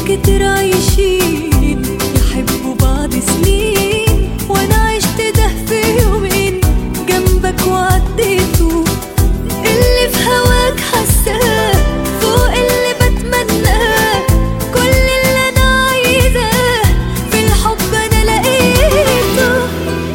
كتير عايشين يحبوا بعض سنين وانا عشت ده في يومين جنبك وعديته اللي في هواك حاساه فوق اللي بتمناه كل اللي انا عايزاه في الحب انا لقيته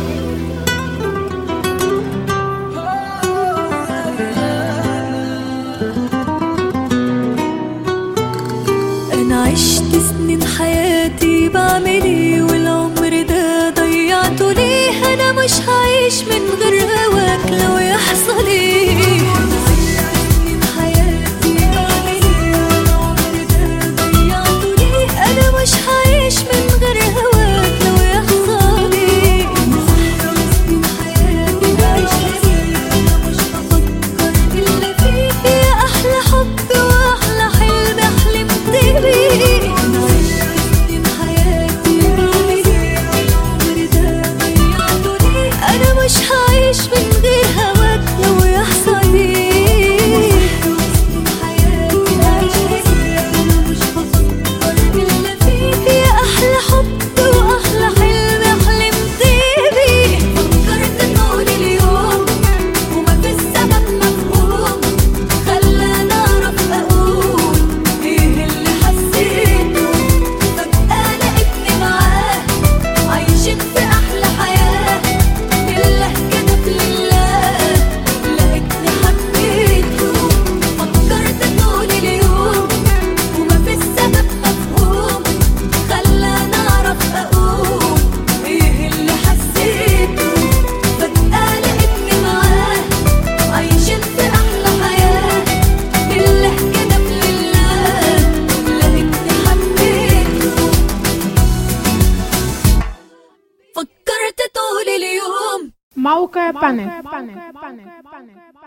انا عشت سنين حياتي بعمل ايه والعمر ده ضيعته ليه انا مش هعيش من غير هواك لو يحصل ايه سنين حياتي بعمل ايه والعمر ده ضيعته ليه انا مش هعيش من غير هواك لو يحصل ايه سنين حياتي بعيش انا مش بفكر الا فيك يا احلى حب واحلى حلم حلمت بيه سنين حياتي بعمل ايه العمر ده ضيعته ليه انا مش هعيش من غير هواك لو يحصل ايه سنين حياتي بعيش انا مش بفكر الا فيك يا احلى حب واحلى حلم حلمت بيه فكرت طول اليوم وما في السبب مفهوم خلاني اعرف اقول ايه اللي حسيته فجأة لقيتني معاه عايشين في احلى حياة لله كده في لله لقيتني حبيته فكرت طول اليوم وما في السبب مفهوم خلاني اعرف اقول ايه اللي حسيته فجأة لقيتني معاه عايشين في احلى حياة لله كده في لله لقيتني حبيته فكرت طول اليوم موقع بانل